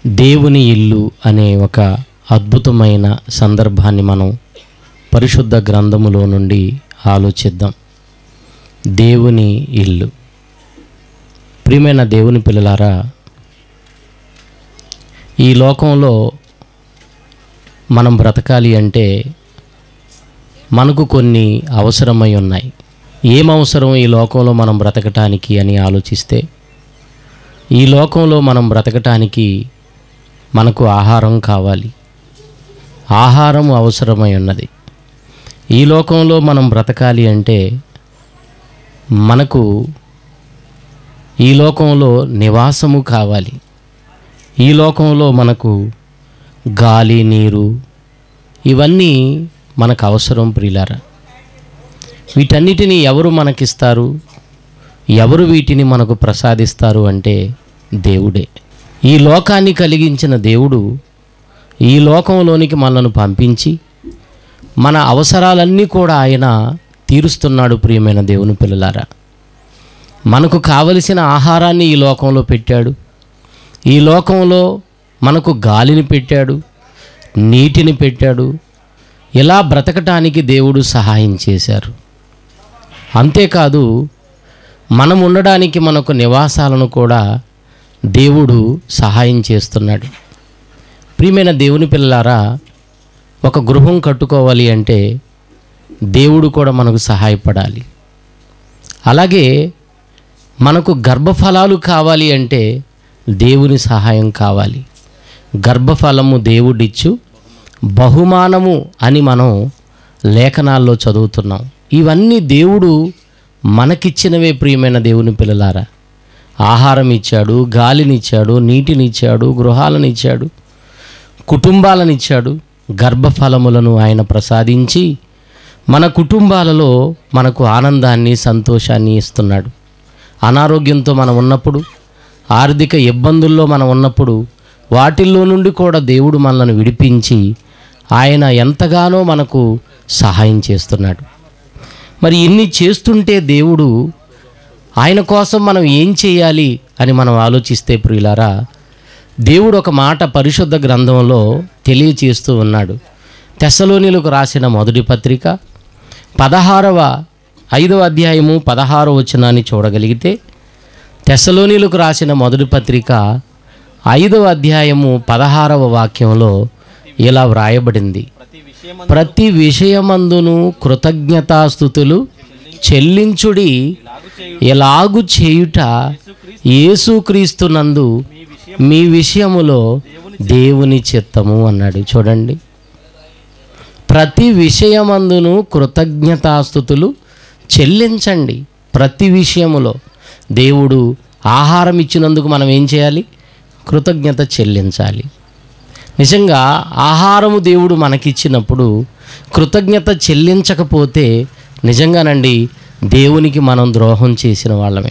దేవుని ఇల్లు అనే ఒక అద్భుతమైన సందర్భాన్ని మనం పరిశుద్ధ గ్రంథములో నుండి ఆలోచిద్దాం దేవుని ఇల్లు ప్రియమైన దేవుని పిల్లలారా ఈ లోకంలో మనం బ్రతకాలి అంటే మనకు కొన్ని అవసరమై ఉన్నాయి ఏం అవసరం ఈ లోకంలో మనం బ్రతకటానికి అని ఆలోచిస్తే ఈ లోకంలో మనం బ్రతకటానికి మనకు ఆహారం కావాలి ఆహారం అవసరమై ఉన్నది ఈ లోకంలో మనం బ్రతకాలి అంటే మనకు ఈ లోకంలో నివాసము కావాలి ఈ లోకంలో మనకు గాలి నీరు ఇవన్నీ మనకు అవసరం ప్రియులారా వీటన్నిటిని ఎవరు మనకిస్తారు ఎవరు వీటిని మనకు ప్రసాదిస్తారు అంటే దేవుడే ఈ లోకాన్ని కలిగించిన దేవుడు ఈ లోకంలోనికి మనల్ని పంపించి మన అవసరాలన్నీ కూడా ఆయన తీరుస్తున్నాడు ప్రియమైన దేవుని పిల్లలారా మనకు కావలసిన ఆహారాన్ని ఈ లోకంలో పెట్టాడు ఈ లోకంలో మనకు గాలిని పెట్టాడు నీటిని పెట్టాడు ఇలా బ్రతకటానికి దేవుడు సహాయం చేశారు అంతేకాదు మనం ఉండడానికి మనకు నివాసాలను కూడా దేవుడు సహాయం చేస్తున్నాడు ప్రియమైన దేవుని పిల్లలారా ఒక గృహం కట్టుకోవాలి అంటే దేవుడు కూడా మనకు సహాయపడాలి అలాగే మనకు గర్భఫలాలు కావాలి అంటే దేవుని సహాయం కావాలి గర్భఫలము దేవుడిచ్చు బహుమానము అని మనం లేఖనాల్లో చదువుతున్నాం ఇవన్నీ దేవుడు మనకిచ్చినవే ప్రియమైన దేవుని పిల్లలారా ఆహారం ఇచ్చాడు గాలినిచ్చాడు నీటినిచ్చాడు గృహాలను ఇచ్చాడు కుటుంబాలను ఇచ్చాడు గర్భఫలములను ఆయన ప్రసాదించి మన కుటుంబాలలో మనకు ఆనందాన్ని సంతోషాన్ని ఇస్తున్నాడు అనారోగ్యంతో మనం ఉన్నప్పుడు ఆర్థిక ఇబ్బందుల్లో మనం ఉన్నప్పుడు వాటిల్లో నుండి కూడా దేవుడు మనల్ని విడిపించి ఆయన ఎంతగానో మనకు సహాయం చేస్తున్నాడు మరి ఇన్ని చేస్తుంటే దేవుడు ఆయన కోసం మనం ఏం చేయాలి అని మనం ఆలోచిస్తే ప్రియులారా దేవుడు ఒక మాట పరిశుద్ధ గ్రంథంలో తెలియచేస్తూ ఉన్నాడు తెస్సలోనిలకు రాసిన మొదటి పత్రిక పదహారవ ఐదవ అధ్యాయము పదహారవ వచనాన్ని చూడగలిగితే తెస్సలోనిలకు రాసిన మొదటి పత్రిక ఐదవ అధ్యాయము పదహారవ వాక్యంలో ఇలా వ్రాయబడింది ప్రతి విషయమందును కృతజ్ఞతాస్థుతులు చెల్లించుడి ఎలాగు చేయుట యేసుక్రీస్తునందు మీ విషయములో దేవుని చిత్తము అన్నాడు చూడండి ప్రతి విషయమందును కృతజ్ఞతాస్థుతులు చెల్లించండి ప్రతి విషయములో దేవుడు ఆహారం ఇచ్చినందుకు మనం ఏం చేయాలి కృతజ్ఞత చెల్లించాలి నిజంగా ఆహారము దేవుడు మనకిచ్చినప్పుడు కృతజ్ఞత చెల్లించకపోతే నిజంగానండి దేవునికి మనం ద్రోహం చేసిన వాళ్ళమే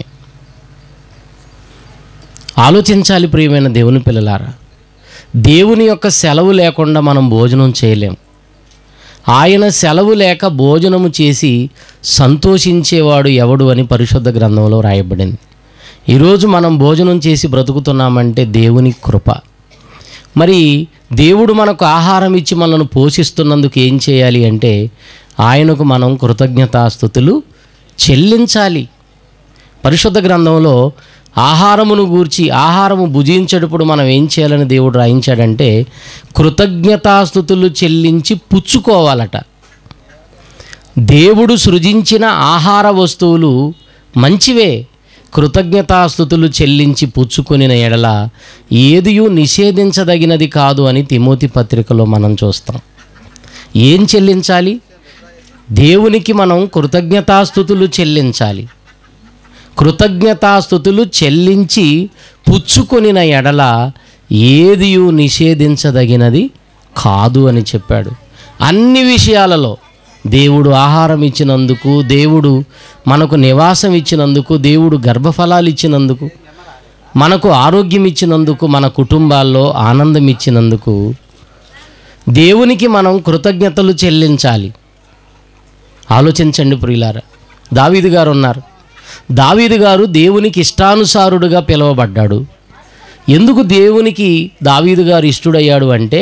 ఆలోచించాలి ప్రియమైన దేవుని పిల్లలారా దేవుని యొక్క సెలవు లేకుండా మనం భోజనం చేయలేం ఆయన సెలవు లేక భోజనము చేసి సంతోషించేవాడు ఎవడు అని పరిశుద్ధ గ్రంథంలో రాయబడింది ఈరోజు మనం భోజనం చేసి బ్రతుకుతున్నామంటే దేవుని కృప మరి దేవుడు మనకు ఆహారం ఇచ్చి మనల్ని పోషిస్తున్నందుకు ఏం చేయాలి అంటే ఆయనకు మనం కృతజ్ఞతాస్థుతులు చెల్లించాలి పరిశుద్ధ గ్రంథంలో ఆహారమును గూర్చి ఆహారము భుజించేటప్పుడు మనం ఏం చేయాలని దేవుడు రాయించాడంటే కృతజ్ఞతాస్థుతులు చెల్లించి పుచ్చుకోవాలట దేవుడు సృజించిన ఆహార వస్తువులు మంచివే కృతజ్ఞతాస్థుతులు చెల్లించి పుచ్చుకొనిన ఎడల ఏదియూ నిషేధించదగినది కాదు అని తిమోతి పత్రికలో మనం చూస్తాం ఏం చెల్లించాలి దేవునికి మనం కృతజ్ఞతాస్థుతులు చెల్లించాలి కృతజ్ఞతాస్థుతులు చెల్లించి పుచ్చుకొనిన ఎడల ఏదియు నిషేధించదగినది కాదు అని చెప్పాడు అన్ని విషయాలలో దేవుడు ఆహారం ఇచ్చినందుకు దేవుడు మనకు నివాసం ఇచ్చినందుకు దేవుడు గర్భఫలాలు ఇచ్చినందుకు మనకు ఆరోగ్యం ఇచ్చినందుకు మన కుటుంబాల్లో ఆనందం ఇచ్చినందుకు దేవునికి మనం కృతజ్ఞతలు చెల్లించాలి ఆలోచించండి ప్రియులారా దావీదు గారు ఉన్నారు దావీదు గారు దేవునికి ఇష్టానుసారుడుగా పిలువబడ్డాడు ఎందుకు దేవునికి దావీదు గారు ఇష్టడయ్యాడు అంటే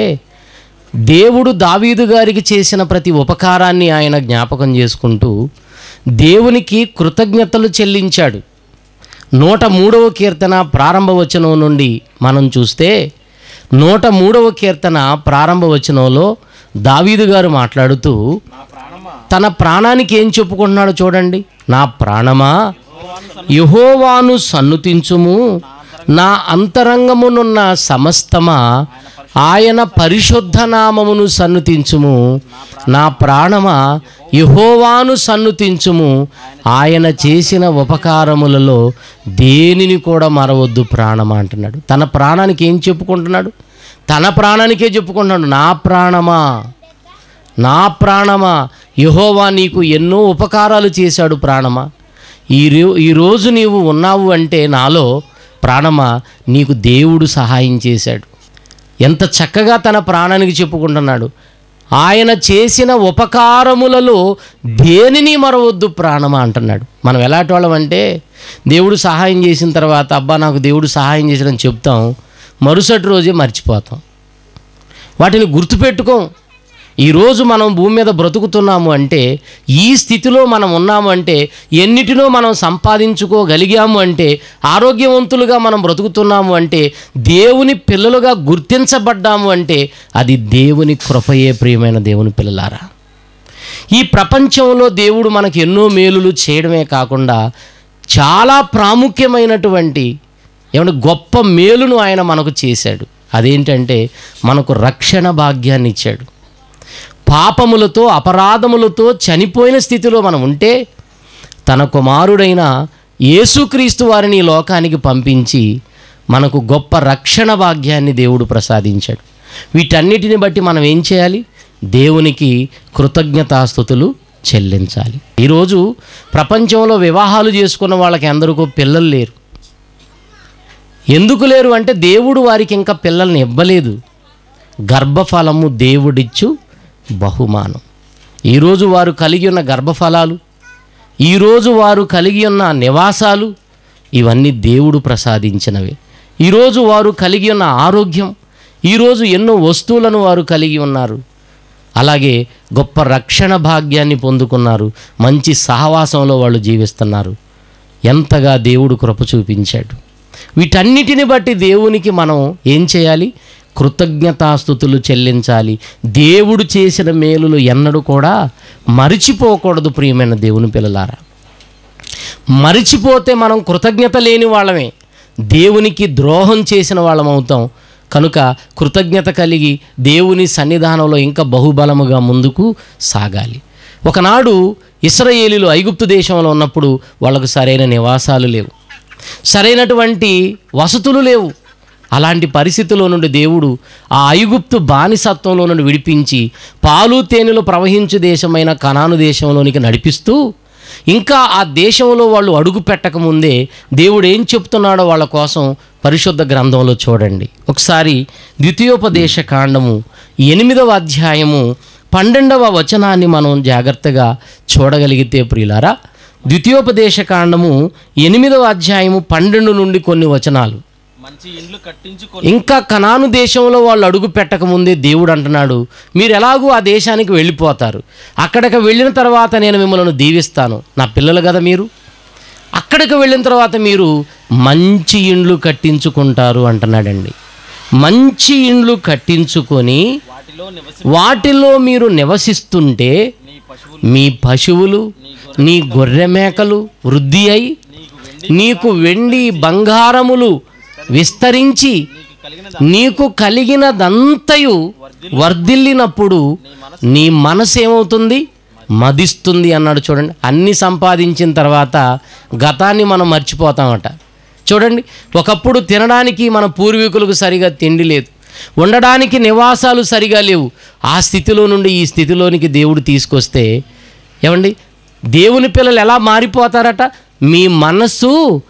దేవుడు దావీదు గారికి చేసిన ప్రతి ఉపకారాన్ని ఆయన జ్ఞాపకం చేసుకుంటూ దేవునికి కృతజ్ఞతలు చెల్లించాడు నూట మూడవ కీర్తన ప్రారంభ వచనం నుండి మనం చూస్తే నూట మూడవ కీర్తన ప్రారంభ వచనంలో దావీదు గారు మాట్లాడుతూ తన ప్రాణానికి ఏం చెప్పుకుంటున్నాడో చూడండి నా ప్రాణమా యహోవాను సన్నుతించుము నా అంతరంగమునున్న సమస్తమా ఆయన పరిశుద్ధ నామమును సన్నుతించుము నా ప్రాణమా యహోవాను సన్నుతించుము ఆయన చేసిన ఉపకారములలో దేనిని కూడా మరవద్దు ప్రాణమా అంటున్నాడు తన ప్రాణానికి ఏం చెప్పుకుంటున్నాడు తన ప్రాణానికే చెప్పుకుంటున్నాడు నా ప్రాణమా నా ప్రాణమా యహోవా నీకు ఎన్నో ఉపకారాలు చేశాడు ప్రాణమా ఈ రో- ఈరోజు నీవు ఉన్నావు అంటే నాలో ప్రాణమా నీకు దేవుడు సహాయం చేశాడు ఎంత చక్కగా తన ప్రాణానికి చెప్పుకుంటున్నాడు ఆయన చేసిన ఉపకారములలో దేనిని మరవద్దు ప్రాణమా అంటున్నాడు మనం ఎలాంటి వాళ్ళం అంటే దేవుడు సహాయం చేసిన తర్వాత అబ్బా నాకు దేవుడు సహాయం చేశాడని చెప్తాం మరుసటి రోజే మర్చిపోతాం వాటిని గుర్తుపెట్టుకోం ఈరోజు మనం భూమి మీద బ్రతుకుతున్నాము అంటే ఈ స్థితిలో మనం ఉన్నాము అంటే ఎన్నిటినో మనం సంపాదించుకోగలిగాము అంటే ఆరోగ్యవంతులుగా మనం బ్రతుకుతున్నాము అంటే దేవుని పిల్లలుగా గుర్తించబడ్డాము అంటే అది దేవుని కృపయే ప్రియమైన దేవుని పిల్లలారా ఈ ప్రపంచంలో దేవుడు మనకు ఎన్నో మేలులు చేయడమే కాకుండా చాలా ప్రాముఖ్యమైనటువంటి ఏమంటే గొప్ప మేలును ఆయన మనకు చేశాడు అదేంటంటే మనకు రక్షణ భాగ్యాన్ని ఇచ్చాడు పాపములతో అపరాధములతో చనిపోయిన స్థితిలో మనం ఉంటే తన కుమారుడైన యేసుక్రీస్తు వారిని ఈ లోకానికి పంపించి మనకు గొప్ప రక్షణ భాగ్యాన్ని దేవుడు ప్రసాదించాడు వీటన్నిటిని బట్టి మనం ఏం చేయాలి దేవునికి కృతజ్ఞతాస్థుతులు చెల్లించాలి ఈరోజు ప్రపంచంలో వివాహాలు చేసుకున్న వాళ్ళకి ఎందరికో పిల్లలు లేరు ఎందుకు లేరు అంటే దేవుడు వారికి ఇంకా పిల్లల్ని ఇవ్వలేదు గర్భఫలము దేవుడిచ్చు బహుమానం ఈరోజు వారు కలిగి ఉన్న గర్భఫలాలు ఈరోజు వారు కలిగి ఉన్న నివాసాలు ఇవన్నీ దేవుడు ప్రసాదించినవి ఈరోజు వారు కలిగి ఉన్న ఆరోగ్యం ఈరోజు ఎన్నో వస్తువులను వారు కలిగి ఉన్నారు అలాగే గొప్ప రక్షణ భాగ్యాన్ని పొందుకున్నారు మంచి సహవాసంలో వాళ్ళు జీవిస్తున్నారు ఎంతగా దేవుడు కృప చూపించాడు వీటన్నిటిని బట్టి దేవునికి మనం ఏం చేయాలి కృతజ్ఞతాస్థుతులు చెల్లించాలి దేవుడు చేసిన మేలులు ఎన్నడూ కూడా మరిచిపోకూడదు ప్రియమైన దేవుని పిల్లలారా మరిచిపోతే మనం కృతజ్ఞత లేని వాళ్ళమే దేవునికి ద్రోహం చేసిన వాళ్ళం అవుతాం కనుక కృతజ్ఞత కలిగి దేవుని సన్నిధానంలో ఇంకా బహుబలముగా ముందుకు సాగాలి ఒకనాడు ఇస్రాయేలీలు ఐగుప్తు దేశంలో ఉన్నప్పుడు వాళ్ళకు సరైన నివాసాలు లేవు సరైనటువంటి వసతులు లేవు అలాంటి పరిస్థితుల్లో నుండి దేవుడు ఆ ఐగుప్తు బానిసత్వంలో నుండి విడిపించి పాలు తేనెలు ప్రవహించు దేశమైన కనాను దేశంలోనికి నడిపిస్తూ ఇంకా ఆ దేశంలో వాళ్ళు అడుగు పెట్టకముందే దేవుడు ఏం చెప్తున్నాడో వాళ్ళ కోసం పరిశుద్ధ గ్రంథంలో చూడండి ఒకసారి ద్వితీయోపదేశ కాండము ఎనిమిదవ అధ్యాయము పన్నెండవ వచనాన్ని మనం జాగ్రత్తగా చూడగలిగితే ప్రియులారా ద్వితీయోపదేశ కాండము ఎనిమిదవ అధ్యాయము పన్నెండు నుండి కొన్ని వచనాలు మంచి ఇండ్లు కట్టించుకో ఇంకా కనాను దేశంలో వాళ్ళు అడుగు పెట్టకముందే దేవుడు అంటున్నాడు మీరు ఎలాగూ ఆ దేశానికి వెళ్ళిపోతారు అక్కడికి వెళ్ళిన తర్వాత నేను మిమ్మల్ని దీవిస్తాను నా పిల్లలు కదా మీరు అక్కడికి వెళ్ళిన తర్వాత మీరు మంచి ఇండ్లు కట్టించుకుంటారు అంటున్నాడండి మంచి ఇండ్లు కట్టించుకొని వాటిలో నివసి వాటిలో మీరు నివసిస్తుంటే నీ పశువులు మీ పశువులు నీ గొర్రె మేకలు వృద్ధి అయి నీకు వెండి నీకు వెండి బంగారములు విస్తరించి నీకు కలిగిన నీకు కలిగినదంతయు వర్ధిల్లినప్పుడు నీ మనసు ఏమవుతుంది మదిస్తుంది అన్నాడు చూడండి అన్ని సంపాదించిన తర్వాత గతాన్ని మనం మర్చిపోతామట చూడండి ఒకప్పుడు తినడానికి మన పూర్వీకులకు సరిగా తిండి లేదు ఉండడానికి నివాసాలు సరిగా లేవు ఆ స్థితిలో నుండి ఈ స్థితిలోనికి దేవుడు తీసుకొస్తే ఏమండి దేవుని పిల్లలు ఎలా మారిపోతారట మీ మనస్సు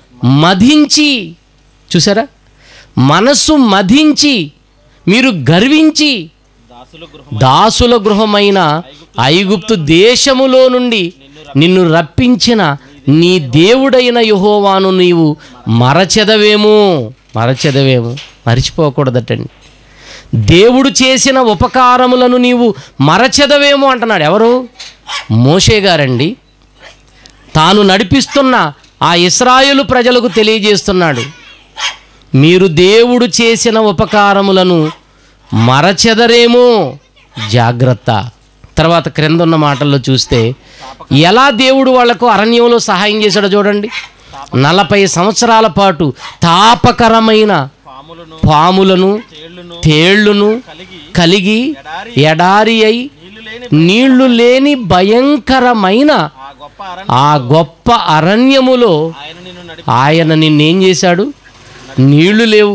మదించి చూసారా మనస్సు మదించి మీరు గర్వించి దాసుల గృహం దాసుల గృహమైన ఐగుప్తు దేశములో నుండి నిన్ను రప్పించిన నీ దేవుడైన యహోవాను నీవు మరచెదవేమో మరచెదవేమో మరిచిపోకూడదటండి దేవుడు చేసిన ఉపకారములను నీవు మరచెదవేమో అంటున్నాడు ఎవరు మోషే గారండి తాను నడిపిస్తున్న ఆ ఇస్రాయేలు ప్రజలకు తెలియజేస్తున్నాడు మీరు దేవుడు చేసిన ఉపకారములను మరచెదరేమో జాగ్రత్త తర్వాత క్రింద ఉన్న మాటల్లో చూస్తే ఎలా దేవుడు వాళ్లకు అరణ్యంలో సహాయం చేశాడో చూడండి నలభై సంవత్సరాల పాటు తాపకరమైన పాములను పాములను తేళ్లను తేళ్లును కలిగి కలిగి ఎడారి ఎడారి అయి నీళ్లు లేని నీళ్లు లేని భయంకరమైన ఆ గొప్ప అరణ్య ఆ గొప్ప అరణ్యములో ఆయన నిన్ను నడిపి ఆయన నిన్నేం చేశాడు నీళ్లు లేవు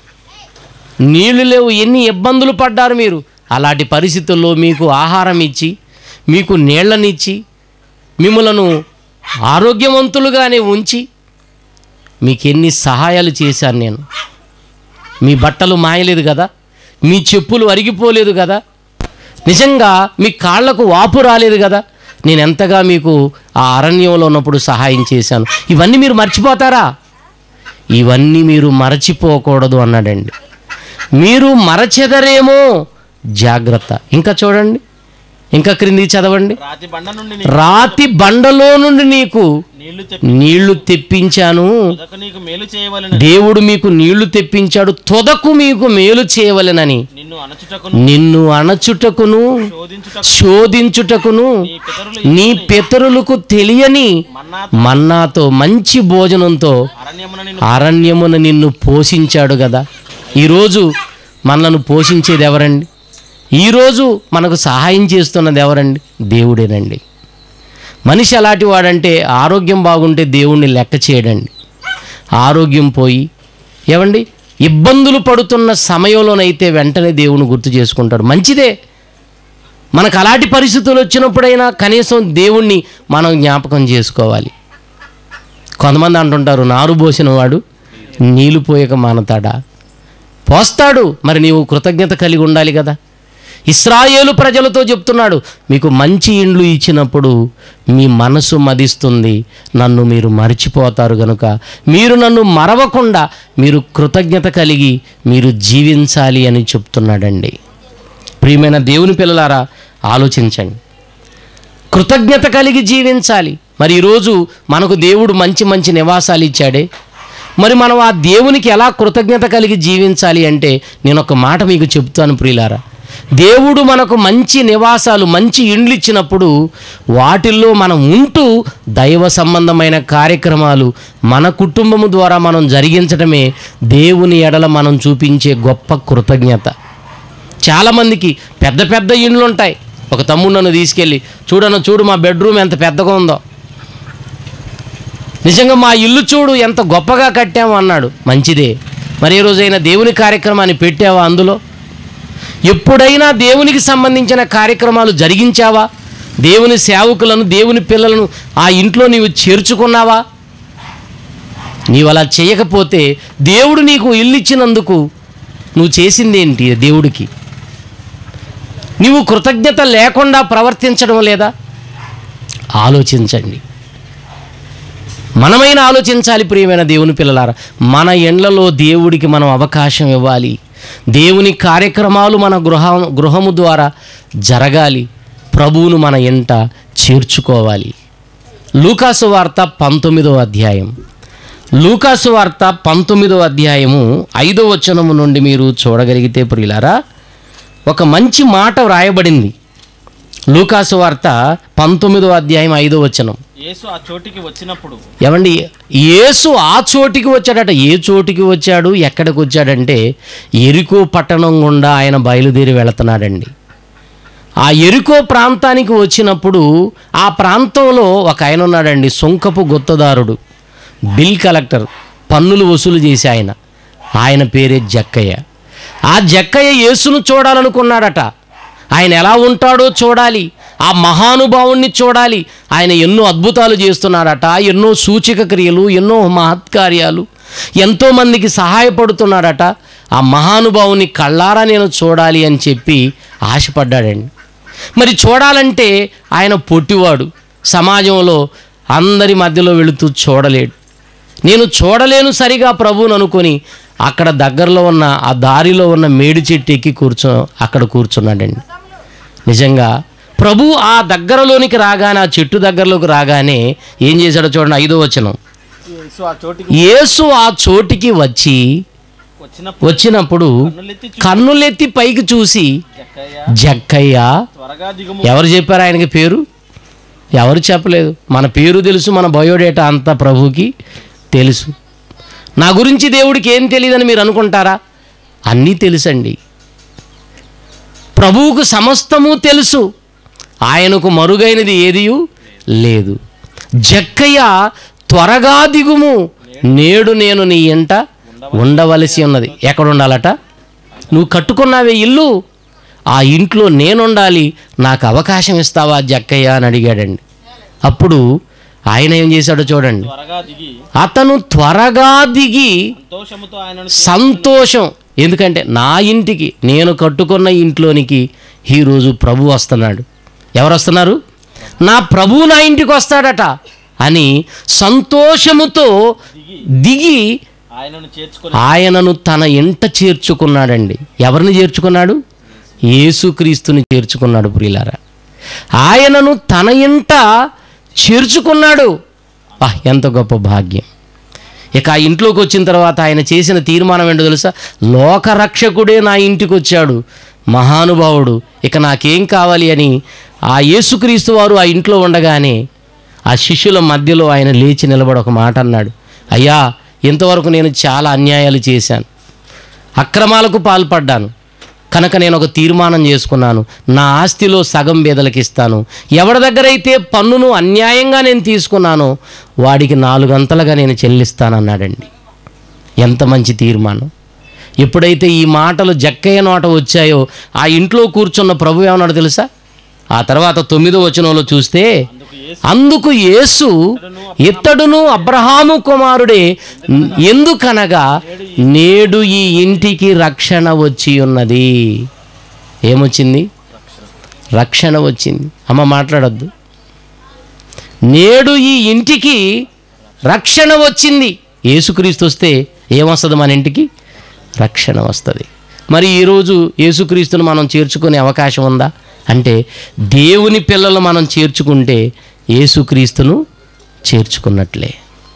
నీళ్లు లేవు ఎన్ని ఇబ్బందులు పడ్డారు మీరు అలాంటి పరిస్థితుల్లో మీకు ఆహారం ఇచ్చి మీకు నీళ్ళనిచ్చి మిమ్మలను ఆరోగ్యవంతులుగానే ఉంచి మీకు ఎన్ని సహాయాలు చేశాను నేను మీ బట్టలు మాయలేదు కదా మీ చెప్పులు అరిగిపోలేదు కదా నిజంగా మీ కాళ్లకు వాపు రాలేదు కదా నేను ఎంతగా మీకు ఆ అరణ్యంలో ఉన్నప్పుడు సహాయం చేశాను ఇవన్నీ మీరు మర్చిపోతారా ఇవన్నీ మీరు మరచిపోకూడదు అన్నాడండి మీరు మరచెదరేమో జాగ్రత్త ఇంకా చూడండి ఇంకా క్రిందికి చదవండి రాతి బండ నుండి నీ రాతి బండలో నుండి నీకు నీళ్లు చెప్పి నీళ్లు తెప్పించాను ఉదక నీకు మేలు చేయవలెను దేవుడు మీకు నీళ్లు తెప్పించాడు తొదకు మీకు మేలు చేయవలెనని నిన్ను అనచుటకును నిన్ను అణచుటకును శోధించుటకు శోధించుటకును నీ పితరులు నీ పితరులకు తెలియని మన్నా మన్నాతో మంచి భోజనంతో అరణ్యమున నిన్ను అరణ్యమున నిన్ను పోషించాడు కదా ఈరోజు మనలను పోషించేది ఎవరండి ఈరోజు మనకు సహాయం చేస్తున్నది ఎవరండి దేవుడేనండి మనిషి అలాంటి వాడంటే ఆరోగ్యం బాగుంటే దేవుణ్ణి లెక్క చేయడండి ఆరోగ్యం పోయి ఏమండి ఇబ్బందులు పడుతున్న సమయంలోనైతే వెంటనే దేవుని గుర్తు చేసుకుంటాడు మంచిదే మనకు అలాంటి పరిస్థితులు వచ్చినప్పుడైనా కనీసం దేవుణ్ణి మనం జ్ఞాపకం చేసుకోవాలి కొంతమంది అంటుంటారు నారు పోసిన వాడు నీళ్లు పోయక మానతాడా పోస్తాడు మరి నీవు కృతజ్ఞత కలిగి ఉండాలి కదా ఇస్రాయేలు ప్రజలతో చెప్తున్నాడు మీకు మంచి ఇండ్లు ఇచ్చినప్పుడు మీ మనసు మదిస్తుంది నన్ను మీరు మర్చిపోతారు గనుక మీరు నన్ను మరవకుండా మీరు కృతజ్ఞత కలిగి మీరు జీవించాలి అని చెప్తున్నాడండి ప్రియమైన దేవుని పిల్లలారా ఆలోచించండి కృతజ్ఞత కలిగి జీవించాలి మరి ఈరోజు మనకు దేవుడు మంచి మంచి నివాసాలు ఇచ్చాడే మరి మనం ఆ దేవునికి ఎలా కృతజ్ఞత కలిగి జీవించాలి అంటే నేను ఒక మాట మీకు చెప్తాను ప్రియులారా దేవుడు మనకు మంచి నివాసాలు మంచి ఇండ్లు ఇచ్చినప్పుడు వాటిల్లో మనం ఉంటూ దైవ సంబంధమైన కార్యక్రమాలు మన కుటుంబము ద్వారా మనం జరిగించడమే దేవుని ఎడల మనం చూపించే గొప్ప కృతజ్ఞత చాలామందికి పెద్ద పెద్ద ఇండ్లు ఉంటాయి ఒక తమ్ముడు నన్ను తీసుకెళ్ళి చూడను చూడు మా బెడ్రూమ్ ఎంత పెద్దగా ఉందో నిజంగా మా ఇల్లు చూడు ఎంత గొప్పగా కట్టాము అన్నాడు మంచిదే మరి ఏ రోజైనా దేవుని కార్యక్రమాన్ని పెట్టావా అందులో ఎప్పుడైనా దేవునికి సంబంధించిన కార్యక్రమాలు జరిగించావా దేవుని సేవకులను దేవుని పిల్లలను ఆ ఇంట్లో నీవు చేర్చుకున్నావా నీవు అలా చేయకపోతే దేవుడు నీకు ఇల్లు ఇచ్చినందుకు నువ్వు చేసిందేంటి దేవుడికి నీవు కృతజ్ఞత లేకుండా ప్రవర్తించడం లేదా ఆలోచించండి మనమైన ఆలోచించాలి ప్రియమైన దేవుని పిల్లలారా మన ఎండ్లలో దేవుడికి మనం అవకాశం ఇవ్వాలి దేవుని కార్యక్రమాలు మన గృహ గృహము ద్వారా జరగాలి ప్రభువును మన ఎంట చేర్చుకోవాలి లూకాసు వార్త పంతొమ్మిదో అధ్యాయం లూకాసు వార్త పంతొమ్మిదో అధ్యాయము ఐదో వచనము నుండి మీరు చూడగలిగితే ప్రియులారా ఒక మంచి మాట వ్రాయబడింది లూకాసు వార్త పంతొమ్మిదో అధ్యాయం ఐదో వచనం యేసు ఆ చోటికి వచ్చినప్పుడు ఏమండి యేసు ఆ చోటికి వచ్చాడట ఏ చోటికి వచ్చాడు ఎక్కడికి వచ్చాడంటే ఎరికో పట్టణం గుండా ఆయన బయలుదేరి వెళుతున్నాడండి ఆ ఎరుకో ప్రాంతానికి వచ్చినప్పుడు ఆ ప్రాంతంలో ఒక ఆయన ఉన్నాడండి సుంకపు గుత్తదారుడు బిల్ కలెక్టర్ పన్నులు వసూలు చేసే ఆయన ఆయన పేరే జక్కయ్య ఆ జక్కయ్య యేసును చూడాలనుకున్నాడట ఆయన ఎలా ఉంటాడో చూడాలి ఆ మహానుభావుణ్ణి చూడాలి ఆయన ఎన్నో అద్భుతాలు చేస్తున్నాడట ఎన్నో సూచక క్రియలు ఎన్నో మహత్కార్యాలు ఎంతోమందికి సహాయపడుతున్నాడట ఆ మహానుభావుని కళ్ళారా నేను చూడాలి అని చెప్పి ఆశపడ్డాడండి మరి చూడాలంటే ఆయన పొట్టివాడు సమాజంలో అందరి మధ్యలో వెళుతూ చూడలేడు నేను చూడలేను సరిగా ప్రభువును అనుకొని అక్కడ దగ్గరలో ఉన్న ఆ దారిలో ఉన్న మేడి చెట్టు ఎక్కి కూర్చో అక్కడ కూర్చున్నాడండి నిజంగా ప్రభు ఆ దగ్గరలోనికి రాగానే ఆ చెట్టు దగ్గరలోకి రాగానే ఏం చేశాడో చూడండి ఐదో వచనం యేసు ఆ చోటికి యేసు ఆ చోటికి వచ్చి వచ్చినప్పుడు వచ్చినప్పుడు కన్నులెత్తి కన్నులెత్తి పైకి చూసి చెక్కయ్య జక్కయ్య త్వరగా దిగుము ఎవరు చెప్పారు ఆయనకి పేరు ఎవరు చెప్పలేదు మన పేరు తెలుసు మన బయోడేటా అంతా ప్రభుకి తెలుసు నా గురించి దేవుడికి ఏం తెలియదని మీరు అనుకుంటారా అన్నీ తెలుసండి ప్రభువుకు సమస్తము తెలుసు ఆయనకు మరుగైనది ఏదియు లేదు జక్కయ్య త్వరగా దిగుము నేడు నేను నీ ఇంట ఉండవలసి ఉన్నది ఎక్కడ ఉండాలట నువ్వు కట్టుకున్నావే ఇల్లు ఆ ఇంట్లో నేనుండాలి నాకు అవకాశం ఇస్తావా జక్కయ్య అని అడిగాడండి అప్పుడు ఆయన ఏం చేశాడో చూడండి త్వరగా దిగి అతను త్వరగా దిగి సంతోషముతో ఆయనను సంతోషం ఎందుకంటే నా ఇంటికి నేను కట్టుకున్న ఇంట్లోనికి ఈరోజు ప్రభు వస్తున్నాడు ఎవరు వస్తున్నారు నా ప్రభు నా ఇంటికి వస్తాడట అని సంతోషముతో దిగి ఆయనను చేర్చుకొని ఆయనను తన ఇంట చేర్చుకున్నాడండి ఎవరిని చేర్చుకున్నాడు యేసుక్రీస్తుని చేర్చుకున్నాడు ప్రియులారా ఆయనను తన ఇంట చేర్చుకున్నాడు వా ఎంత గొప్ప భాగ్యం ఇక ఆ ఇంట్లోకి వచ్చిన తర్వాత ఆయన చేసిన తీర్మానం ఏంటో తెలుసా లోకరక్షకుడే నా ఇంటికి వచ్చాడు మహానుభావుడు ఇక నాకేం కావాలి అని ఆ యేసుక్రీస్తు వారు ఆ ఇంట్లో ఉండగానే ఆ శిష్యుల మధ్యలో ఆయన లేచి నిలబడి ఒక మాట అన్నాడు అయ్యా ఇంతవరకు నేను చాలా అన్యాయాలు చేశాను అక్రమాలకు పాల్పడ్డాను కనుక నేను ఒక తీర్మానం చేసుకున్నాను నా ఆస్తిలో సగం బేదలకు ఇస్తాను ఎవరి దగ్గర అయితే పన్నును అన్యాయంగా నేను తీసుకున్నానో వాడికి నాలుగంతలుగా నేను చెల్లిస్తానన్నాడండి ఎంత మంచి తీర్మానం ఎప్పుడైతే ఈ మాటలు జక్కయ్య నోట వచ్చాయో ఆ ఇంట్లో కూర్చున్న ప్రభు ఏమన్నాడు తెలుసా ఆ తర్వాత తొమ్మిదో వచనంలో చూస్తే అందుకు యేసు అందుకు యేసు ఇత్తడును అబ్రహాము కుమారుడే ఎందుకనగా నేడు ఈ ఇంటికి రక్షణ వచ్చి ఉన్నది ఏమొచ్చింది రక్షణ వచ్చింది అమ్మ మాట్లాడద్దు నేడు ఈ ఇంటికి రక్షణ వచ్చింది యేసుక్రీస్తు వస్తే ఏమొస్తుంది మన ఇంటికి రక్షణ వస్తుంది మరి ఈరోజు యేసుక్రీస్తును మనం చేర్చుకునే అవకాశం ఉందా అంటే దేవుని పిల్లలు మనం చేర్చుకుంటే యేసుక్రీస్తును చేర్చుకున్నట్లే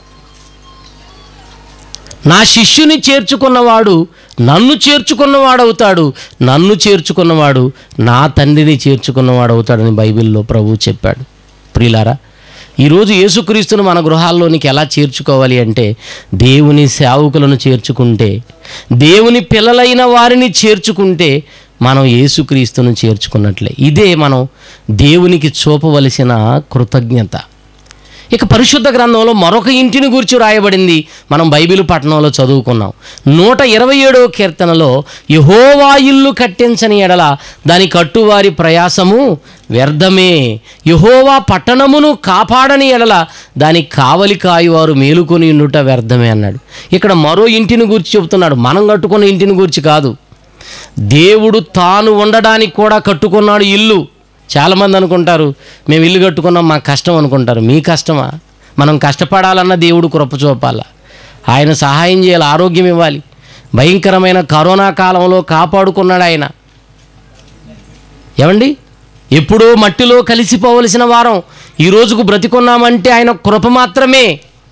నా శిష్యుని చేర్చుకున్నవాడు నన్ను చేర్చుకున్నవాడు అవుతాడు నన్ను చేర్చుకున్నవాడు నా తండ్రిని చేర్చుకున్నవాడు అవుతాడని బైబిల్లో ప్రభువు చెప్పాడు ప్రియులారా ఈరోజు యేసుక్రీస్తును మన గృహాల్లోనికి ఎలా చేర్చుకోవాలి అంటే దేవుని సేవకులను చేర్చుకుంటే దేవుని పిల్లలైన వారిని చేర్చుకుంటే మనం యేసుక్రీస్తును చేర్చుకున్నట్లే ఇదే మనం దేవునికి చూపవలసిన కృతజ్ఞత ఇక పరిశుద్ధ గ్రంథంలో మరొక ఇంటిని గురించి రాయబడింది మనం బైబిల్ పట్టణంలో చదువుకున్నాం నూట ఇరవై ఏడవ కీర్తనలో యహోవా ఇల్లు కట్టించని ఎడల దాని కట్టువారి ప్రయాసము వ్యర్థమే యహోవా పట్టణమును కాపాడని ఎడల దాని కావలి కాయువారు మేలుకొని ఉండుట వ్యర్థమే అన్నాడు ఇక్కడ మరో ఇంటిని గురించి చెబుతున్నాడు మనం కట్టుకున్న ఇంటిని గురించి కాదు దేవుడు తాను ఉండడానికి కూడా కట్టుకున్నాడు ఇల్లు చాలామంది అనుకుంటారు మేము ఇల్లు కట్టుకున్నాం మాకు కష్టం అనుకుంటారు మీ కష్టమా మనం కష్టపడాలన్న దేవుడు కృప చూపాల ఆయన సహాయం చేయాలి ఆరోగ్యం ఇవ్వాలి భయంకరమైన కరోనా కాలంలో కాపాడుకున్నాడు ఆయన ఏమండి ఎప్పుడో మట్టిలో కలిసిపోవలసిన వారం ఈ రోజుకు బ్రతికున్నామంటే ఆయన కృప మాత్రమే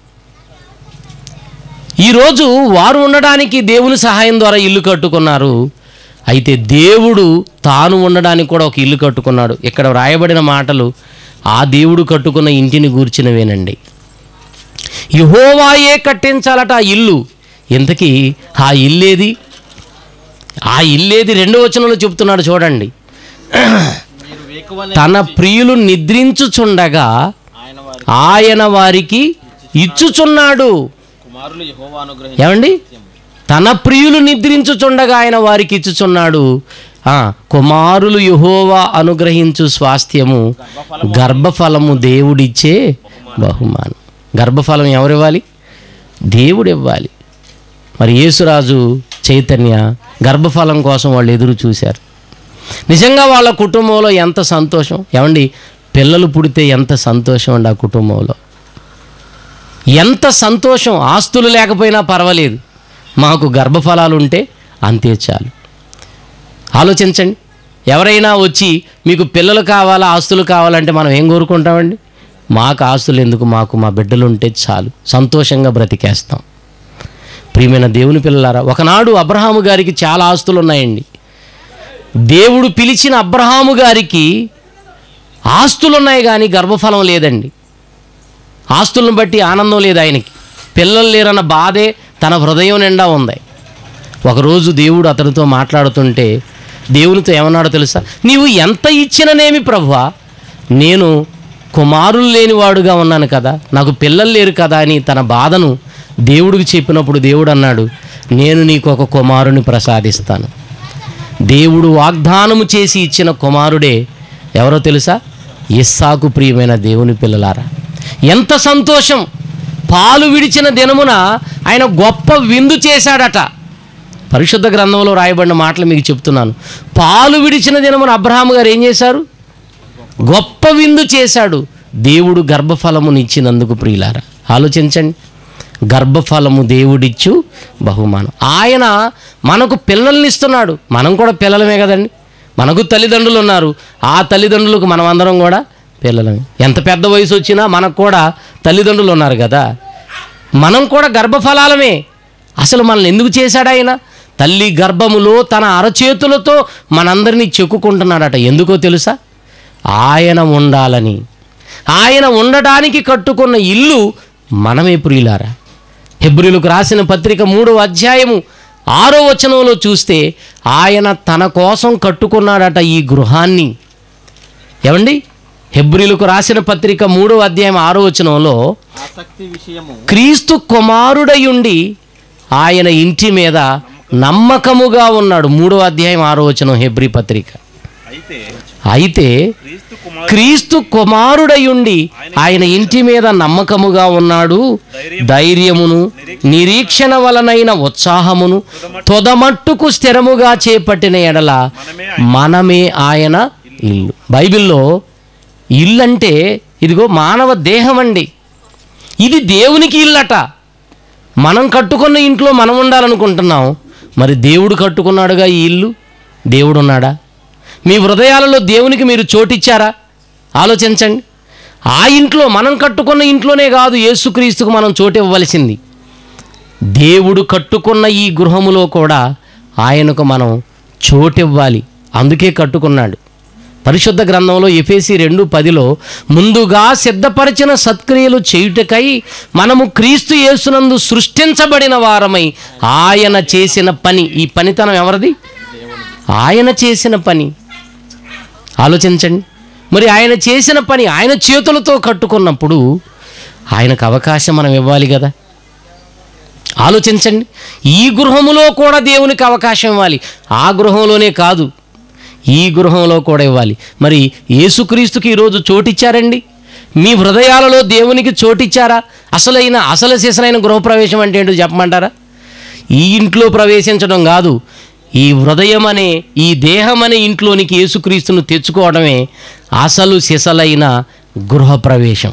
ఈరోజు వారు ఉండడానికి దేవుని సహాయం ద్వారా ఇల్లు కట్టుకున్నారు అయితే దేవుడు తాను ఉండడానికి కూడా ఒక ఇల్లు కట్టుకున్నాడు ఇక్కడ వ్రాయబడిన మాటలు ఆ దేవుడు కట్టుకున్న ఇంటిని గూర్చినవేనండి యహోవాయే కట్టించాలట ఆ ఇల్లు ఇంతకీ ఆ ఇల్లేది ఆ ఇల్లేది రెండో వచనంలో చెప్తున్నాడు చూడండి మీరు వేకువనే తన ప్రియులు నిద్రించుచుండగా ఆయన వారి ఆయన వారికి ఇచ్చుచున్నాడు కుమారులు యెహోవా అనుగ్రహించి ఏమండి తన ప్రియులు నిద్రించుచుండగా ఆయన వారికి ఇచ్చుచున్నాడు ఆ, కుమారులు యహోవా అనుగ్రహించు స్వాస్థ్యము గర్భఫలము దేవుడిచ్చే బహుమానం గర్భఫలం ఎవరివ్వాలి దేవుడు ఇవ్వాలి మరి యేసురాజు చైతన్య గర్భఫలం కోసం వాళ్ళు ఎదురు చూశారు నిజంగా వాళ్ళ కుటుంబంలో ఎంత సంతోషం ఏమండి పిల్లలు పుడితే ఎంత సంతోషం అండి ఆ కుటుంబంలో ఎంత సంతోషం ఆస్తులు లేకపోయినా పర్వాలేదు మాకు గర్భఫలాలు ఉంటే అంతే చాలు ఆలోచించండి ఎవరైనా వచ్చి మీకు పిల్లలు కావాలా ఆస్తులు కావాలంటే మనం ఏం కోరుకుంటామండి మాకు ఆస్తులు ఎందుకు మాకు మా బిడ్డలు ఉంటే చాలు సంతోషంగా బ్రతికేస్తాం ప్రియమైన దేవుని పిల్లలారా ఒకనాడు అబ్రహాము గారికి చాలా ఆస్తులు ఉన్నాయండి దేవుడు పిలిచిన అబ్రహాము గారికి ఆస్తులు ఉన్నాయి కానీ గర్భఫలం లేదండి ఆస్తులను బట్టి ఆనందం లేదు ఆయనకి పిల్లలు లేరన్న బాధే తన హృదయం నిండా ఉంది ఒకరోజు దేవుడు అతనితో మాట్లాడుతుంటే దేవునితో ఏమన్నాడో తెలుసా నీవు ఎంత ఇచ్చిననేమి ప్రభువా నేను కుమారులు లేనివాడుగా ఉన్నాను కదా నాకు పిల్లలు లేరు కదా అని తన బాధను దేవుడికి చెప్పినప్పుడు దేవుడు అన్నాడు నేను నీకు ఒక కుమారుని ప్రసాదిస్తాను దేవుడు వాగ్దానము చేసి ఇచ్చిన కుమారుడే ఎవరో తెలుసా ఇస్సాకు ప్రియమైన దేవుని పిల్లలారా ఎంత సంతోషం పాలు విడిచిన దినమున ఆయన గొప్ప విందు చేశాడట పరిశుద్ధ గ్రంథంలో రాయబడిన మాటలు మీకు చెప్తున్నాను పాలు విడిచిన దినమున అబ్రహాము గారు ఏం చేశారు గొప్ప విందు చేశాడు దేవుడు గర్భఫలమునిచ్చినందుకు ప్రియులారా ఆలోచించండి గర్భఫలము దేవుడిచ్చు బహుమానం ఆయన మనకు పిల్లల్ని ఇస్తున్నాడు మనం కూడా పిల్లలమే కదండి మనకు తల్లిదండ్రులు ఉన్నారు ఆ తల్లిదండ్రులకు మనం అందరం కూడా పిల్లలమే ఎంత పెద్ద వయసు వచ్చినా మనకు కూడా తల్లిదండ్రులు ఉన్నారు కదా మనం కూడా గర్భఫలాలమే అసలు మనల్ని ఎందుకు చేశాడు ఆయన తల్లి గర్భములో తన అరచేతులతో మనందరినీ చెక్కుకుంటున్నాడట ఎందుకో తెలుసా ఆయన ఉండాలని ఆయన ఉండడానికి కట్టుకున్న ఇల్లు మనమే ప్రియులారా హెబ్రిలకు రాసిన పత్రిక మూడవ అధ్యాయము ఆరో వచనంలో చూస్తే ఆయన తన కోసం కట్టుకున్నాడట ఈ గృహాన్ని ఏమండి హెబ్రిలకు రాసిన పత్రిక మూడవ అధ్యాయం ఆరో వచనంలో ఆసక్తి విషయము క్రీస్తు కుమారుడయుండి ఆయన ఇంటి మీద నమ్మకముగా ఉన్నాడు మూడో అధ్యాయం ఆరో వచనం హెబ్రి పత్రిక అయితే అయితే క్రీస్తు కుమార్ క్రీస్తు కుమారుడయుండి ఆయన ఇంటి మీద నమ్మకముగా ఉన్నాడు ధైర్యమును నిరీక్షణ వలనైన ఉత్సాహమును తొదమట్టుకు స్థిరముగా చేపట్టిన ఎడల మనమే ఆయన ఇల్లు బైబిల్లో ఇల్లు అంటే ఇదిగో మానవ దేహం అండి ఇది దేవునికి ఇల్లట మనం కట్టుకున్న ఇంట్లో మనం ఉండాలనుకుంటున్నాం మరి దేవుడు కట్టుకున్నాడుగా ఈ ఇల్లు దేవుడు ఉన్నాడా మీ హృదయాలలో దేవునికి మీరు చోటిచ్చారా ఆలోచించండి ఆ ఇంట్లో మనం కట్టుకున్న ఇంట్లోనే కాదు యేసుక్రీస్తుకు మనం చోటు ఇవ్వవలసింది దేవుడు కట్టుకున్న ఈ గృహములో కూడా ఆయనకు మనం చోటివ్వాలి అందుకే కట్టుకున్నాడు పరిశుద్ధ గ్రంథంలో ఎఫేసి రెండు పదిలో ముందుగా సిద్ధపరిచిన సత్క్రియలు చేయుటకై మనము క్రీస్తు యేసునందు సృష్టించబడిన వారమై ఆయన చేసిన పని ఈ పనితనం ఎవరిది ఆయన చేసిన పని ఆలోచించండి మరి ఆయన చేసిన పని ఆయన చేతులతో కట్టుకున్నప్పుడు ఆయనకు అవకాశం మనం ఇవ్వాలి కదా ఆలోచించండి ఈ గృహములో కూడా దేవునికి అవకాశం ఇవ్వాలి ఆ గృహంలోనే కాదు ఈ గృహంలో కూడా ఇవ్వాలి మరి యేసుక్రీస్తుకి ఈరోజు చోటిచ్చారండి మీ హృదయాలలో దేవునికి చోటిచ్చారా అసలైన అసలు శిశలైన గృహప్రవేశం అంటే ఏంటో చెప్పమంటారా ఈ ఇంట్లో ప్రవేశించడం కాదు ఈ హృదయం అనే ఈ దేహం అనే ఇంట్లోనికి యేసుక్రీస్తును తెచ్చుకోవడమే అసలు సిసలైన గృహప్రవేశం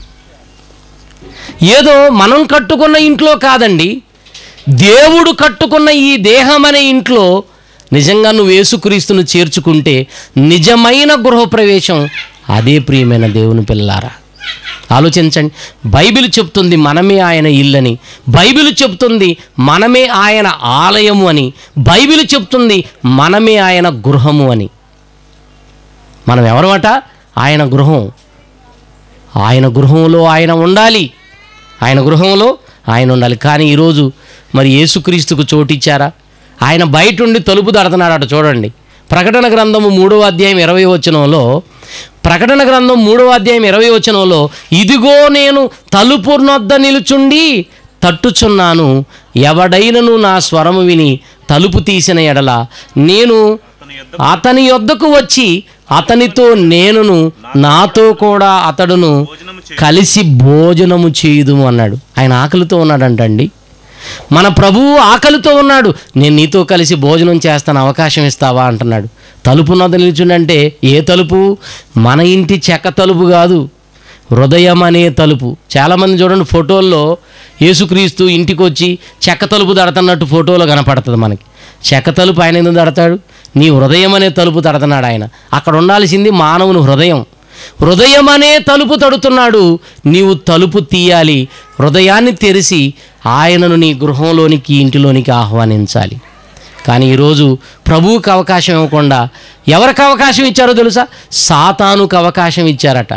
ఏదో మనం కట్టుకున్న ఇంట్లో కాదండి దేవుడు కట్టుకున్న ఈ దేహం అనే ఇంట్లో నిజంగా నువ్వు యేసుక్రీస్తును చేర్చుకుంటే నిజమైన గృహప్రవేశం అదే ప్రియమైన దేవుని పిల్లారా ఆలోచించండి బైబిల్ చెప్తుంది మనమే ఆయన ఇల్లని బైబిల్ చెప్తుంది మనమే ఆయన ఆలయము అని బైబిల్ చెప్తుంది మనమే ఆయన గృహము అని మనం ఎవరమట ఆయన గృహం ఆయన గృహంలో ఆయన ఉండాలి ఆయన గృహంలో ఆయన ఉండాలి కానీ ఈరోజు మరి యేసుక్రీస్తుకు చోటిచ్చారా ఆయన బయట ఉండి తలుపు దడుతున్నాడట చూడండి ప్రకటన గ్రంథము మూడవ అధ్యాయం ఇరవై వచనంలో ప్రకటన గ్రంథం మూడవ అధ్యాయం ఇరవై వచనంలో ఇదిగో నేను తలుపు నొద్ద నిలుచుండి తట్టుచున్నాను ఎవడైనను నా స్వరము విని తలుపు తీసిన ఎడల నేను అతని యొద్దకు వచ్చి అతనితో నేనును నాతో కూడా అతడును కలిసి భోజనము చేయుదుము అన్నాడు ఆయన ఆకలితో ఉన్నాడంటండి మన ప్రభువు ఆకలితో ఉన్నాడు నేను నీతో కలిసి భోజనం చేస్తాను అవకాశం ఇస్తావా అంటున్నాడు తలుపు నొద్ద నిల్చుండంటే ఏ తలుపు మన ఇంటి చెక్క తలుపు కాదు హృదయం అనే తలుపు చాలామంది చూడండి ఫోటోల్లో యేసుక్రీస్తు ఇంటికి వచ్చి చెక్క తలుపు దడతన్నట్టు ఫోటోలో కనపడుతుంది మనకి చెక్క తలుపు ఆయన ఎందుకు దడతాడు నీ హృదయం అనే తలుపు తడుతున్నాడు ఆయన అక్కడ ఉండాల్సింది మానవుని హృదయం హృదయం అనే తలుపు తడుతున్నాడు నీవు తలుపు తీయాలి హృదయాన్ని తెరిచి ఆయనను నీ గృహంలోనికి ఇంటిలోనికి ఆహ్వానించాలి కానీ ఈరోజు ప్రభువుకి అవకాశం ఇవ్వకుండా ఎవరికి అవకాశం ఇచ్చారో తెలుసా సాతానుకు అవకాశం ఇచ్చారట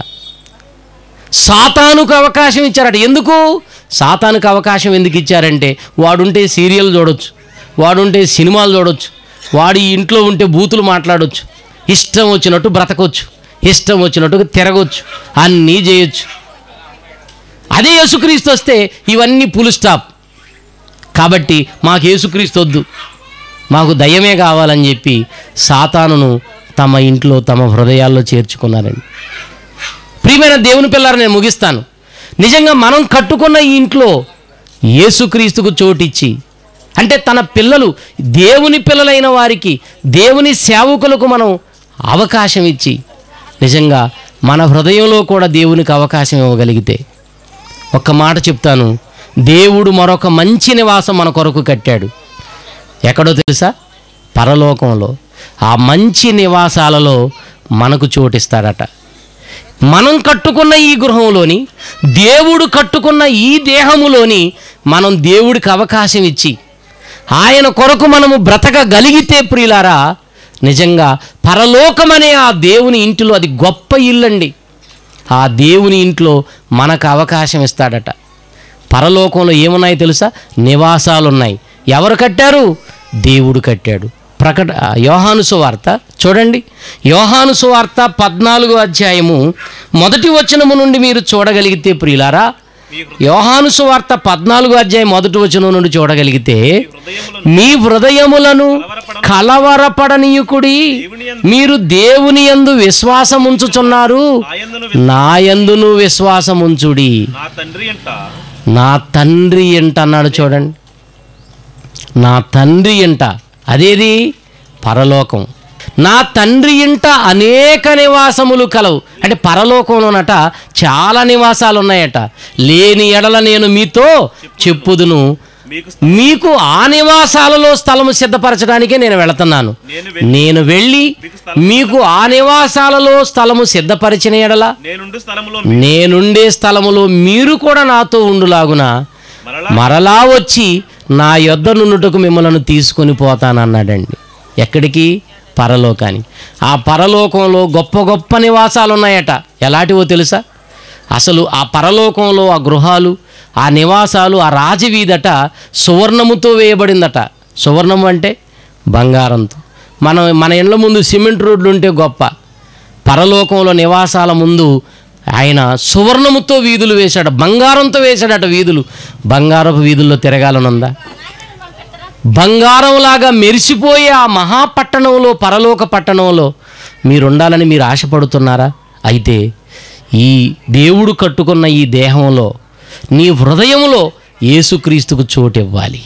సాతానుకు అవకాశం ఇచ్చారట ఎందుకు సాతానుకు అవకాశం ఎందుకు ఇచ్చారంటే వాడుంటే సీరియల్ చూడొచ్చు వాడుంటే సినిమాలు చూడొచ్చు వాడు ఈ ఇంట్లో ఉంటే బూతులు మాట్లాడొచ్చు ఇష్టం వచ్చినట్టు బ్రతకొచ్చు ఇష్టం వచ్చినట్టు తిరగొచ్చు అన్నీ చేయొచ్చు అదే యేసుక్రీస్తు వస్తే ఇవన్నీ పుల్ స్టాప్ కాబట్టి మాకు యేసుక్రీస్తు వద్దు మాకు దయ్యమే కావాలని చెప్పి సాతానును తమ ఇంట్లో తమ హృదయాల్లో చేర్చుకున్నారండి ప్రియమైన దేవుని పిల్లలు నేను ముగిస్తాను నిజంగా మనం కట్టుకున్న ఈ ఇంట్లో యేసుక్రీస్తుకు చోటిచ్చి అంటే తన పిల్లలు దేవుని పిల్లలైన వారికి దేవుని సేవకులకు మనం అవకాశం ఇచ్చి నిజంగా మన హృదయంలో కూడా దేవునికి అవకాశం ఇవ్వగలిగితే ఒక్క మాట చెప్తాను దేవుడు మరొక మంచి నివాసం మన కొరకు కట్టాడు ఎక్కడో తెలుసా పరలోకంలో ఆ మంచి నివాసాలలో మనకు చోటిస్తాడట మనం కట్టుకున్న ఈ గృహంలోని దేవుడు కట్టుకున్న ఈ దేహములోని మనం దేవుడికి అవకాశం ఇచ్చి ఆయన కొరకు మనము బ్రతకగలిగితే ప్రియులారా నిజంగా పరలోకమనే ఆ దేవుని ఇంటిలో అది గొప్ప ఇల్లండి ఆ దేవుని ఇంట్లో మనకు అవకాశం ఇస్తాడట పరలోకంలో ఏమున్నాయి తెలుసా నివాసాలు ఉన్నాయి ఎవరు కట్టారు దేవుడు కట్టాడు ప్రకట యోహాను సువార్త చూడండి యోహాను సువార్త పద్నాలుగో అధ్యాయము మొదటి వచనము నుండి మీరు చూడగలిగితే ప్రియులారా మీ యోహాను సువార్త పద్నాలుగో అధ్యాయం మొదటి వచనం నుండి చూడగలిగితే హృదయములను మీ హృదయములను కలవరపడనీయుకుడి దేవుని మీరు దేవుని యందు విశ్వాసం ఉంచుచున్నారు నాయందును నాయందును విశ్వాసం ఉంచుడి నా తండ్రి అంట నా తండ్రి ఎంట అన్నాడు చూడండి నా తండ్రి ఎంట అదేది పరలోకం నా తండ్రి ఇంట అనేక నివాసములు కలవు అంటే పరలోకంలోనట చాలా నివాసాలు ఉన్నాయట లేని ఎడల నేను మీతో చెప్పుదును మీకు మీకు ఆ నివాసాలలో స్థలము సిద్ధపరచడానికే నేను వెళుతున్నాను నేను నేను వెళ్ళి మీకు ఆ నివాసాలలో స్థలము సిద్ధపరిచిన ఎడల నేనుండు స్థలములో నేనుండే స్థలములో మీరు కూడా నాతో ఉండులాగున మరలా మరలా వచ్చి నా యొద్ద నుండుటకు మిమ్మల్ని తీసుకొని పోతానన్నాడండి ఎక్కడికి పరలోకానికి ఆ పరలోకంలో గొప్ప గొప్ప నివాసాలు ఉన్నాయట ఎలాంటివో తెలుసా అసలు ఆ పరలోకంలో ఆ గృహాలు ఆ నివాసాలు ఆ రాజవీధట సువర్ణముతో వేయబడిందట సువర్ణము అంటే బంగారంతో మనం మన ఇళ్ళ ముందు సిమెంట్ రోడ్లు ఉంటే గొప్ప పరలోకంలో నివాసాల ముందు ఆయన సువర్ణముతో వీధులు వేశాడు బంగారంతో వేశాడట వీధులు బంగారపు వీధుల్లో తిరగాలనుందా బంగారంలాగా మెరిసిపోయే ఆ మహాపట్టణంలో పరలోక పట్టణంలో మీరుండాలని మీరు ఆశపడుతున్నారా అయితే ఈ దేవుడు కట్టుకున్న ఈ దేహంలో నీ హృదయంలో యేసుక్రీస్తుకు చోటివ్వాలి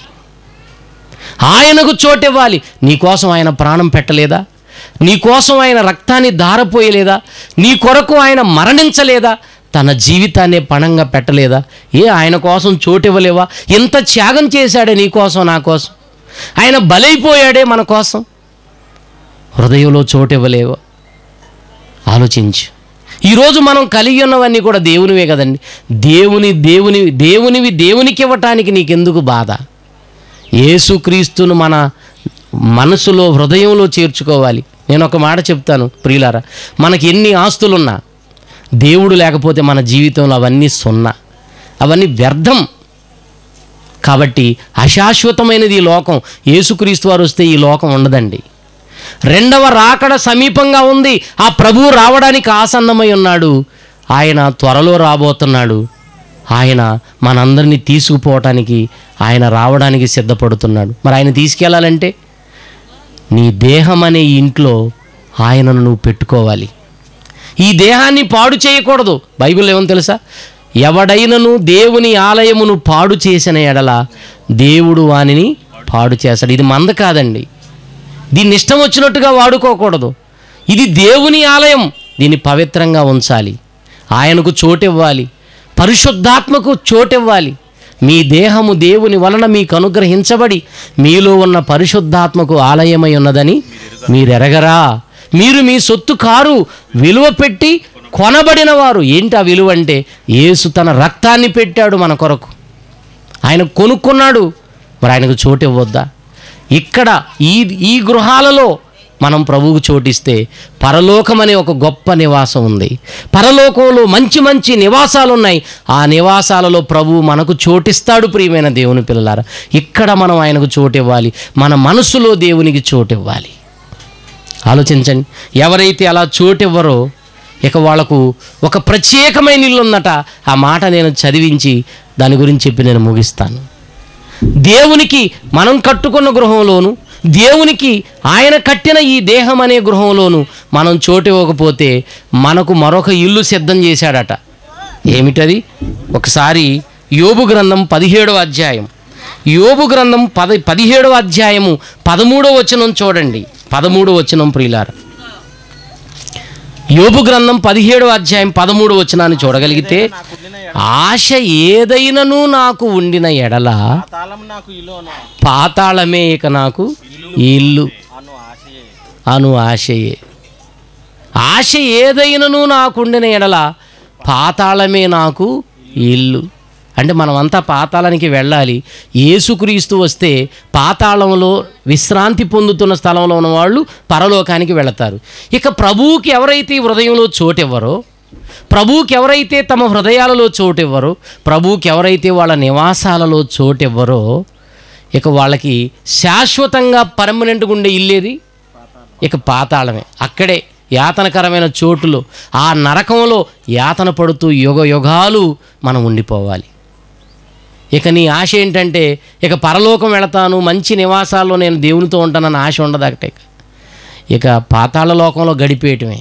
ఆయనకు చోటివ్వాలి నీకోసం ఆయన ప్రాణం పెట్టలేదా నీ కోసం ఆయన రక్తాన్ని ధారపోయలేదా నీ కొరకు ఆయన మరణించలేదా తన జీవితాన్నే పణంగా పెట్టలేదా ఏ ఆయన కోసం చోటివ్వలేవా ఎంత త్యాగం చేశాడే నీ కోసం నా కోసం ఆయన బలైపోయాడే మన కోసం హృదయంలో చోటివ్వలేవా ఆలోచించు ఈరోజు మనం కలిగి ఉన్నవన్నీ కూడా దేవునివే కదండి దేవుని దేవుని దేవునివి దేవునికి ఇవ్వటానికి నీకెందుకు బాధ యేసుక్రీస్తును మన మనసులో హృదయంలో చేర్చుకోవాలి నేను ఒక మాట చెప్తాను ప్రియులారా మనకి ఎన్ని ఆస్తులున్నా దేవుడు లేకపోతే మన జీవితంలో అవన్నీ సున్నా అవన్నీ వ్యర్థం కాబట్టి అశాశ్వతమైనది ఈ లోకం యేసుక్రీస్తు వారు వస్తే ఈ లోకం ఉండదండి రెండవ రాకడ సమీపంగా ఉంది ఆ ప్రభువు రావడానికి ఆసన్నమై ఉన్నాడు ఆయన త్వరలో రాబోతున్నాడు ఆయన మనందరినీ తీసుకుపోవటానికి ఆయన రావడానికి సిద్ధపడుతున్నాడు మరి ఆయన తీసుకెళ్ళాలంటే నీ దేహం అనే ఈ ఇంట్లో ఆయనను నువ్వు పెట్టుకోవాలి ఈ దేహాన్ని పాడు చేయకూడదు బైబిల్ ఏమని తెలుసా ఎవడైనను దేవుని ఆలయమును పాడు చేసిన ఎడల దేవుడు వానిని పాడు చేస్తాడు ఇది మంద కాదండి దీన్ని ఇష్టం వచ్చినట్టుగా వాడుకోకూడదు ఇది దేవుని ఆలయం దీన్ని పవిత్రంగా ఉంచాలి ఆయనకు చోటివ్వాలి పరిశుద్ధాత్మకు చోటివ్వాలి మీ దేహము దేవుని వలన మీకు అనుగ్రహించబడి మీలో ఉన్న పరిశుద్ధాత్మకు ఆలయమై ఉన్నదని మీరెరగరా మీరు మీ సొత్తు కారు విలువ పెట్టి కొనబడిన వారు ఏంటి ఆ విలువ అంటే యేసు తన రక్తాన్ని పెట్టాడు మన కొరకు ఆయన కొనుక్కున్నాడు మరి ఆయనకు చోటు ఇవ్వద్దా ఇక్కడ ఈ ఈ గృహాలలో మనం ప్రభువుకు చోటిస్తే పరలోకం అనే ఒక గొప్ప నివాసం ఉంది పరలోకంలో మంచి మంచి నివాసాలు ఉన్నాయి ఆ నివాసాలలో ప్రభువు మనకు చోటిస్తాడు ప్రియమైన దేవుని పిల్లలారా ఇక్కడ మనం ఆయనకు చోటు ఇవ్వాలి మన మనసులో దేవునికి చోటు ఇవ్వాలి ఆలోచించండి ఎవరైతే అలా చోటు ఇవ్వరో ఇక వాళ్ళకు ఒక ప్రత్యేకమైన ఇల్లు ఉందట ఆ మాట నేను చదివించి దాని గురించి చెప్పి నేను ముగిస్తాను దేవునికి మనం కట్టుకున్న గృహంలోను దేవునికి ఆయన కట్టిన ఈ దేహం అనే గృహంలోను మనం చోటు ఇవ్వకపోతే మనకు మరొక ఇల్లు సిద్ధం చేశాడట ఏమిటది ఒకసారి యోబు గ్రంథం పదిహేడవ అధ్యాయం యోబు గ్రంథం పద పదిహేడవ అధ్యాయము పదమూడవ వచనం చూడండి పదమూడవ వచనం ప్రియులార యోబు గ్రంథం పదిహేడవ అధ్యాయం పదమూడు వచనాన్ని చూడగలిగితే ఆశ ఏదైనను నాకు ఉండిన ఎడల తాళం నాకు ఇలోన పాతాళమే ఇక నాకు ఇల్లు అను ఆశయే అను ఆశయే ఆశ ఏదైనను నాకుండిన ఎడల పాతాళమే నాకు ఇల్లు అంటే మనమంతా పాతాళానికి వెళ్ళాలి ఏసుక్రీస్తు వస్తే పాతాళంలో విశ్రాంతి పొందుతున్న స్థలంలో ఉన్న వాళ్ళు పరలోకానికి వెళతారు ఇక ప్రభువుకి ఎవరైతే ఈ హృదయంలో చోటివ్వరో ప్రభువుకి ఎవరైతే తమ హృదయాలలో చోటివ్వరో ప్రభువుకి ఎవరైతే వాళ్ళ నివాసాలలో చోటివ్వరో ఇక వాళ్ళకి శాశ్వతంగా పర్మనెంట్గా ఉండే ఇల్లేది ఇక పాతాళమే అక్కడే యాతనకరమైన చోటులో ఆ నరకంలో యాతన పడుతూ యుగ యుగాలు మనం ఉండిపోవాలి ఇక నీ ఆశ ఏంటంటే ఇక పరలోకం వెళతాను మంచి నివాసాల్లో నేను దేవునితో ఉంటానన్న ఆశ ఉండదట ఇక ఇక పాతాళ లోకంలో గడిపేయటమే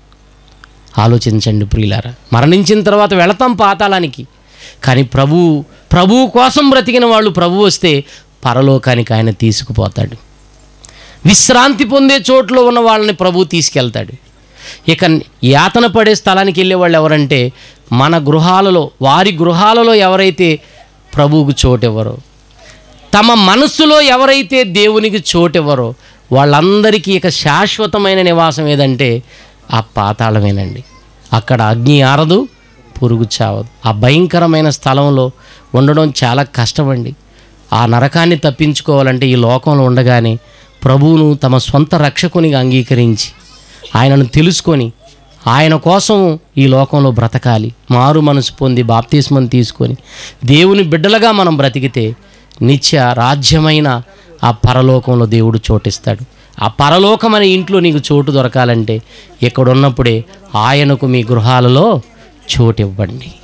ఆలోచించండి ప్రియులారా మరణించిన తర్వాత వెళతాం పాతాళానికి కానీ ప్రభు ప్రభువు కోసం బ్రతికిన వాళ్ళు ప్రభు వస్తే పరలోకానికి ఆయన తీసుకుపోతాడు విశ్రాంతి పొందే చోట్లో ఉన్న వాళ్ళని ప్రభు తీసుకెళ్తాడు ఇక యాతన పడే స్థలానికి వెళ్ళే వాళ్ళు ఎవరంటే మన గృహాలలో వారి గృహాలలో ఎవరైతే ప్రభువుకు చోటివ్వరో తమ మనస్సులో ఎవరైతే దేవునికి చోటివ్వరో వాళ్ళందరికీ ఇక శాశ్వతమైన నివాసం ఏదంటే ఆ పాతాళమేనండి అక్కడ అగ్ని ఆరదు పురుగు చావదు ఆ భయంకరమైన స్థలంలో ఉండడం చాలా కష్టమండి ఆ నరకాన్ని తప్పించుకోవాలంటే ఈ లోకంలో ఉండగానే ప్రభువును తమ సొంత రక్షకునిగా అంగీకరించి ఆయనను తెలుసుకొని ఆయన కోసం ఈ లోకంలో బ్రతకాలి మారు మనసు పొంది బాప్తిస్మం తీసుకొని దేవుని బిడ్డలుగా మనం బ్రతికితే నిత్య రాజ్యమైన ఆ పరలోకంలో దేవుడు చోటిస్తాడు ఆ పరలోకం అనే ఇంట్లో నీకు చోటు దొరకాలంటే ఇక్కడ ఉన్నప్పుడే ఆయనకు మీ గృహాలలో చోటు ఇవ్వండి